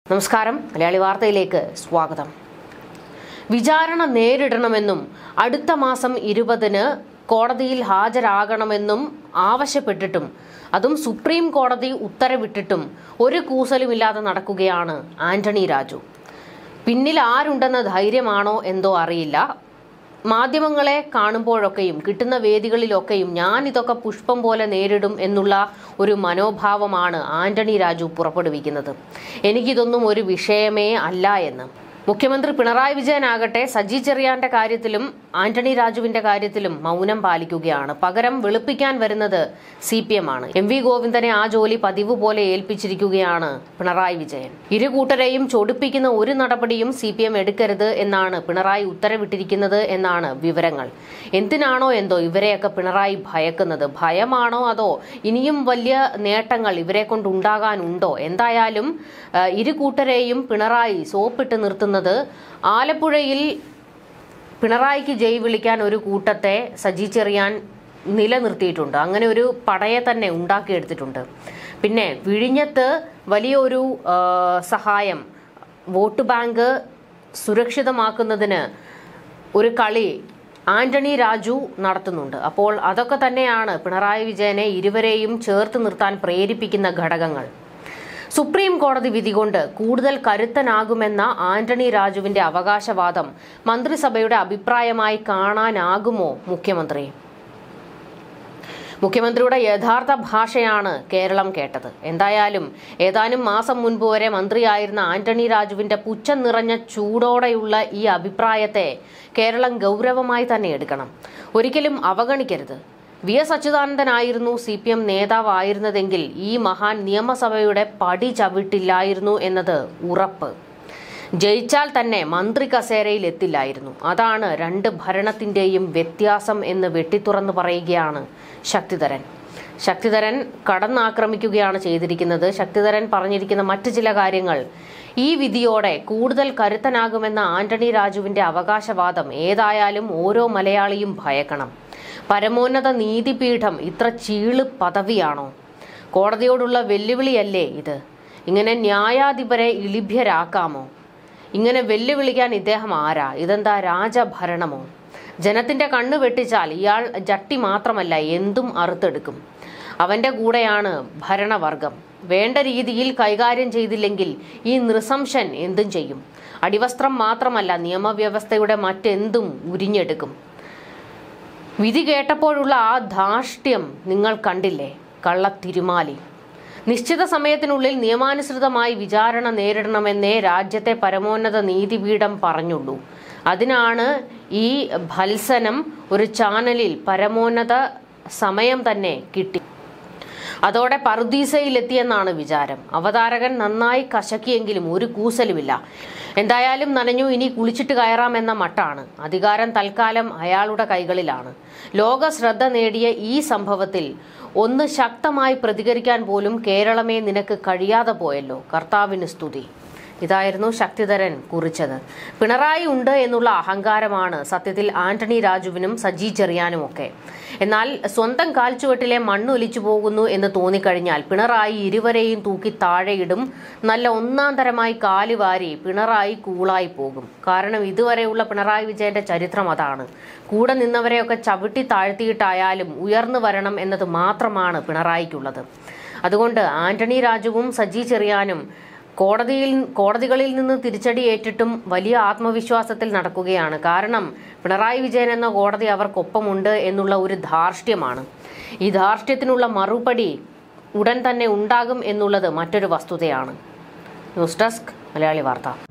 നമസ്കാരം മലയാളി വാർത്തയിലേക്ക് സ്വാഗതം വിചാരണ നേരിടണമെന്നും അടുത്ത മാസം ഇരുപതിന് കോടതിയിൽ ഹാജരാകണമെന്നും ആവശ്യപ്പെട്ടിട്ടും അതും സുപ്രീം കോടതി ഉത്തരവിട്ടിട്ടും ഒരു കൂസലുമില്ലാതെ നടക്കുകയാണ് ആന്റണി രാജു പിന്നിൽ ആരുണ്ടെന്ന ധൈര്യമാണോ എന്തോ അറിയില്ല മാധ്യമങ്ങളെ കാണുമ്പോഴൊക്കെയും കിട്ടുന്ന വേദികളിലൊക്കെയും ഞാൻ ഇതൊക്കെ പുഷ്പം പോലെ നേരിടും എന്നുള്ള ഒരു മനോഭാവമാണ് ആന്റണി രാജു പുറപ്പെടുവിക്കുന്നത് എനിക്കിതൊന്നും ഒരു വിഷയമേ അല്ല എന്ന് മുഖ്യമന്ത്രി പിണറായി വിജയനാകട്ടെ സജി ചെറിയാന്റെ കാര്യത്തിലും ആന്റണി രാജുവിന്റെ കാര്യത്തിലും മൗനം പാലിക്കുകയാണ് പകരം വെളുപ്പിക്കാൻ വരുന്നത് സി പി എം ആണ് എം വി ഗോവിന്ദനെ ആ ജോലി പതിവ് പോലെ ഏൽപ്പിച്ചിരിക്കുകയാണ് പിണറായി വിജയൻ ഇരു കൂട്ടരെയും ചൊടിപ്പിക്കുന്ന ഒരു നടപടിയും സി പി എം എടുക്കരുത് എന്നാണ് പിണറായി ഉത്തരവിട്ടിരിക്കുന്നത് എന്നാണ് വിവരങ്ങൾ എന്തിനാണോ എന്തോ ഇവരെയൊക്കെ പിണറായി ഭയക്കുന്നത് ഭയമാണോ അതോ ഇനിയും വലിയ നേട്ടങ്ങൾ ഇവരെ കൊണ്ടുണ്ടാകാനുണ്ടോ എന്തായാലും ആ, ഇരു കൂട്ടരെയും പിണറായി സോപ്പിട്ട് നിർത്തുന്നത് ആലപ്പുഴയിൽ പിണറായിക്ക് ജയ് വിളിക്കാൻ ഒരു കൂട്ടത്തെ സജി ചെറിയാൻ നിലനിർത്തിയിട്ടുണ്ട് അങ്ങനെ ഒരു പടയെ തന്നെ ഉണ്ടാക്കിയെടുത്തിട്ടുണ്ട് പിന്നെ വിഴിഞ്ഞത്ത് വലിയൊരു ആ, സഹായം വോട്ട് ബാങ്ക് സുരക്ഷിതമാക്കുന്നതിന് ഒരു കളി ആന്റണി രാജു നടത്തുന്നുണ്ട് അപ്പോൾ അതൊക്കെ തന്നെയാണ് പിണറായി വിജയനെ ഇരുവരെയും ചേർത്ത് നിർത്താൻ പ്രേരിപ്പിക്കുന്ന ഘടകങ്ങൾ സുപ്രീം കോടതി വിധി കൊണ്ട് കൂടുതൽ കരുത്തനാകുമെന്ന ആന്റണി രാജുവിന്റെ അവകാശവാദം മന്ത്രിസഭയുടെ അഭിപ്രായമായി കാണാനാകുമോ മുഖ്യമന്ത്രി മുഖ്യമന്ത്രിയുടെ യഥാർത്ഥ ഭാഷയാണ് കേരളം കേട്ടത് എന്തായാലും ഏതാനും മാസം മുൻപ് വരെ മന്ത്രിയായിരുന്ന ആന്റണി രാജുവിന്റെ പുച്ഛം നിറഞ്ഞ ചൂടോടെയുള്ള ഈ അഭിപ്രായത്തെ കേരളം ഗൗരവമായി തന്നെ എടുക്കണം ഒരിക്കലും അവഗണിക്കരുത് വി എസ് അച്യുതാനന്ദനായിരുന്നു സി പി എം നേതാവായിരുന്നതെങ്കിൽ ഈ മഹാൻ നിയമസഭയുടെ പടി ചവിട്ടില്ലായിരുന്നു എന്നത് ഉറപ്പ് ജയിച്ചാൽ തന്നെ മന്ത്രി കസേരയിൽ എത്തില്ലായിരുന്നു അതാണ് രണ്ട് ഭരണത്തിന്റെയും വ്യത്യാസം എന്ന് വെട്ടിത്തുറന്ന് പറയുകയാണ് ശക്തിധരൻ ശക്തിധരൻ കടന്നാക്രമിക്കുകയാണ് ചെയ്തിരിക്കുന്നത് ശക്തിധരൻ പറഞ്ഞിരിക്കുന്ന മറ്റു ചില കാര്യങ്ങൾ ഈ വിധിയോടെ കൂടുതൽ കരുത്തനാകുമെന്ന ആന്റണി രാജുവിന്റെ അവകാശവാദം ഏതായാലും ഓരോ മലയാളിയും ഭയക്കണം പരമോന്നത നീതിപീഠം ഇത്ര ചീള് പദവിയാണോ കോടതിയോടുള്ള വെല്ലുവിളിയല്ലേ ഇത് ഇങ്ങനെ ന്യായാധിപരെ ഇളിഭ്യരാക്കാമോ ഇങ്ങനെ വെല്ലുവിളിക്കാൻ ഇദ്ദേഹം ആരാ ഇതെന്താ രാജഭരണമോ ജനത്തിന്റെ കണ്ണു വെട്ടിച്ചാൽ ഇയാൾ ജട്ടി മാത്രമല്ല എന്തും അറുത്തെടുക്കും അവന്റെ കൂടെയാണ് ഭരണവർഗം വേണ്ട രീതിയിൽ കൈകാര്യം ചെയ്തില്ലെങ്കിൽ ഈ നൃശംസൻ എന്തും ചെയ്യും അടിവസ്ത്രം മാത്രമല്ല നിയമവ്യവസ്ഥയുടെ മറ്റെന്തും ഉരിഞ്ഞെടുക്കും വിധി കേട്ടപ്പോഴുള്ള ആ ധാർഷ്ട്യം നിങ്ങൾ കണ്ടില്ലേ കള്ളത്തിരുമാലി നിശ്ചിത സമയത്തിനുള്ളിൽ നിയമാനുസൃതമായി വിചാരണ നേരിടണമെന്നേ രാജ്യത്തെ പരമോന്നത നീതിപീഠം പറഞ്ഞുള്ളൂ അതിനാണ് ഈ ഭത്സനം ഒരു ചാനലിൽ പരമോന്നത സമയം തന്നെ കിട്ടി അതോടെ പറുദീസയിലെത്തിയെന്നാണ് വിചാരം അവതാരകൻ നന്നായി കശക്കിയെങ്കിലും ഒരു കൂസലുമില്ല എന്തായാലും നനഞ്ഞു ഇനി കുളിച്ചിട്ട് കയറാമെന്ന മട്ടാണ് അധികാരം തൽക്കാലം അയാളുടെ കൈകളിലാണ് ലോക ശ്രദ്ധ നേടിയ ഈ സംഭവത്തിൽ ഒന്ന് ശക്തമായി പ്രതികരിക്കാൻ പോലും കേരളമേ നിനക്ക് കഴിയാതെ പോയല്ലോ കർത്താവിന് സ്തുതി ഇതായിരുന്നു ശക്തിധരൻ കുറിച്ചത് പിണറായി ഉണ്ട് എന്നുള്ള അഹങ്കാരമാണ് സത്യത്തിൽ ആന്റണി രാജുവിനും സജി ചെറിയാനും ഒക്കെ എന്നാൽ സ്വന്തം കാൽച്ചുവട്ടിലെ മണ്ണൊലിച്ചു പോകുന്നു എന്ന് തോന്നിക്കഴിഞ്ഞാൽ പിണറായി ഇരുവരെയും തൂക്കി താഴെയിടും നല്ല ഒന്നാം തരമായി കാലുവാരി പിണറായി കൂളായി പോകും കാരണം ഇതുവരെയുള്ള പിണറായി വിജയന്റെ ചരിത്രം അതാണ് കൂടെ നിന്നവരെയൊക്കെ ചവിട്ടി താഴ്ത്തിയിട്ടായാലും ഉയർന്നു വരണം എന്നത് മാത്രമാണ് പിണറായിക്കുള്ളത് അതുകൊണ്ട് ആന്റണി രാജുവും സജി ചെറിയാനും കോടതിയിൽ കോടതികളിൽ നിന്ന് തിരിച്ചടി ഏറ്റിട്ടും വലിയ ആത്മവിശ്വാസത്തിൽ നടക്കുകയാണ് കാരണം പിണറായി വിജയൻ എന്ന കോടതി അവർക്കൊപ്പമുണ്ട് എന്നുള്ള ഒരു ധാർഷ്ട്യമാണ് ഈ ധാർഷ്ട്യത്തിനുള്ള മറുപടി ഉടൻ തന്നെ ഉണ്ടാകും എന്നുള്ളത് മറ്റൊരു വസ്തുതയാണ് ന്യൂസ് ഡെസ്ക് മലയാളി വാർത്ത